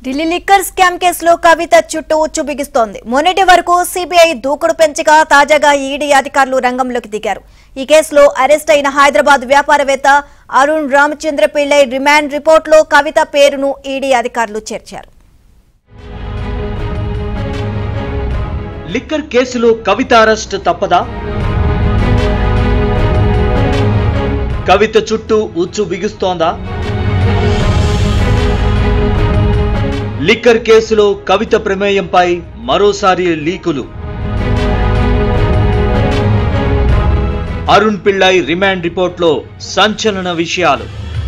Delhi liquor scam కేసులో కవిత చుట్టూ ఉచ్చు బిగిస్తోంది మొన్నటి వరకు సిబిఐ దూకుడు పెంచగా తాజాగా ఈడీ అధికారులు రంగంలోకి దిగారు ఈ కేసులో అరెస్ట్ అయిన హైదరాబాద్ వ్యాపారవేత్త అరుణ్ రామచంద్ర పిళ్ళై రిమాండ్ రిపోర్టులో కవిత పేరును ఈడీ అధికారులు చేర్చారు లిక్కర్ కేసులో కవిత అరెస్ట్ తప్పదా కవిత చుట్టూ ఉచ్చు బిగుస్తోందా లిక్కర్ కేసులో కవిత ప్రమేయంపై మరోసారి లీకులు అరుణ్ పిళ్ళై రిమాండ్ రిపోర్ట్లో సంచలన విషయాలు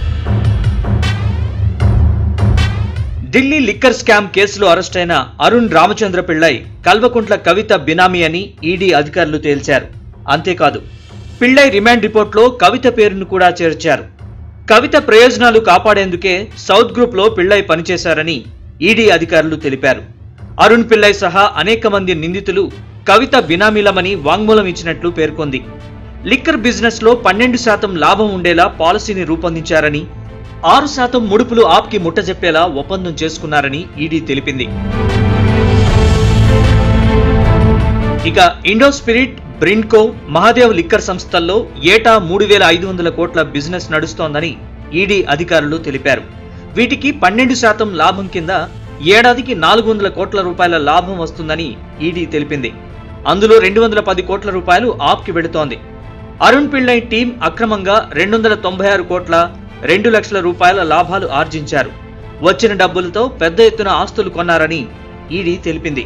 ఢిల్లీ లిక్కర్ స్కామ్ కేసులో అరెస్టైన అరుణ్ రామచంద్ర పిళ్ళై కల్వకుంట్ల కవిత బినామీ అని ఈడీ అధికారులు తేల్చారు అంతేకాదు పిళ్ళై రిమాండ్ రిపోర్ట్లో కవిత పేరును కూడా చేర్చారు కవిత ప్రయోజనాలు కాపాడేందుకే సౌత్ గ్రూప్ లో పిళ్ళై పనిచేశారని ఈడీ అధికారులు తెలిపారు అరుణ్ పిళ్ళై సహా అనేక మంది నిందితులు కవిత బినామీలమని వాంగ్మూలం ఇచ్చినట్లు పేర్కొంది లిక్కర్ బిజినెస్ లో పన్నెండు శాతం లాభం ఉండేలా పాలసీని రూపొందించారని ఆరు శాతం ముడుపులు ఆప్కి ముట్టజెప్పేలా ఒప్పందం చేసుకున్నారని ఈడీ తెలిపింది ఇక Indo Spirit Brinco Mahadev liquor సంస్థల్లో ఏటా మూడు వేల ఐదు వందల కోట్ల బిజినెస్ నడుస్తోందని ఈడీ అధికారులు తెలిపారు వీటికి పన్నెండు శాతం లాభం కింద ఏడాదికి నాలుగు వందల కోట్ల రూపాయల లాభం వస్తుందని ఈడీ తెలిపింది అందులో రెండు వందల పది కోట్ల రూపాయలు ఆప్కి వెళుతోంది అరుణ్ పిళ్ళై టీం అక్రమంగా రెండు వందల తొంభై ఆరు కోట్ల రెండు లక్షల రూపాయల లాభాలు ఆర్జించారు వచ్చిన డబ్బులతో పెద్ద ఎత్తున ఆస్తులు కొన్నారని ఈడీ తెలిపింది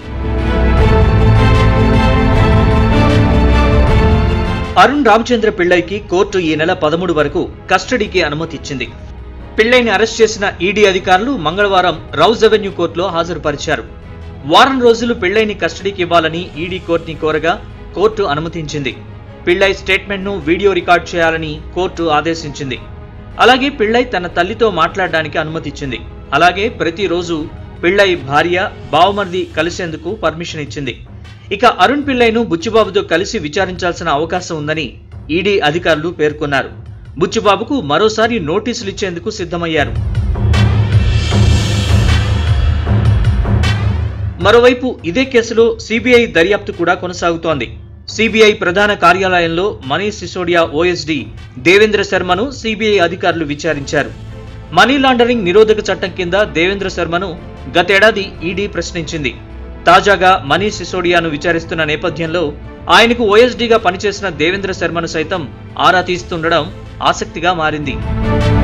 అరుణ్ రామచంద్ర పిళ్ళైకి కోర్టు ఈ నెల పదమూడు వరకు కస్టడీకి అనుమతి ఇచ్చింది పిళ్ళైని అరెస్ట్ చేసిన ఈడీ అధికారులు మంగళవారం రౌజ్ అవెన్యూ కోర్టులో హాజరుపరిచారు వారం రోజులు పిళ్ళైని కస్టడీకి ఇవ్వాలని ఈడీ కోర్టుని కోరగా కోర్టు అనుమతించింది పిళ్ళై స్టేట్మెంట్ను వీడియో రికార్డ్ చేయాలని కోర్టు ఆదేశించింది అలాగే పిళ్ళై తన తల్లితో మాట్లాడడానికి అనుమతి ఇచ్చింది అలాగే ప్రతిరోజు పిళ్ళై భార్య బావమర్ది కలిసేందుకు పర్మిషన్ ఇచ్చింది ఇక అరుణ్ పిళ్ళైను బుచ్చిబాబుతో కలిసి విచారించాల్సిన అవకాశం ఉందని ఈడీ అధికారులు పేర్కొన్నారు బుచ్చిబాబుకు మరోసారి నోటీసులు ఇచ్చేందుకు సిద్ధమయ్యారు మరోవైపు ఇదే కేసులో సిబిఐ దర్యాప్తు కూడా కొనసాగుతోంది సిబిఐ ప్రధాన కార్యాలయంలో మనీష్ సిసోడియా ఓఎస్డి దేవేంద్ర శర్మను సిబిఐ అధికారులు విచారించారు మనీ లాండరింగ్ నిరోధక చట్టం కింద దేవేంద్ర శర్మను గతేడాది ఈడీ ప్రశ్నించింది తాజాగా మనీష్ సిసోడియాను విచారిస్తున్న నేపథ్యంలో ఆయనకు ఓఎస్డీగా పనిచేసిన దేవేంద్ర శర్మను సైతం ఆరా తీస్తుండడం ఆసక్తిగా మారింది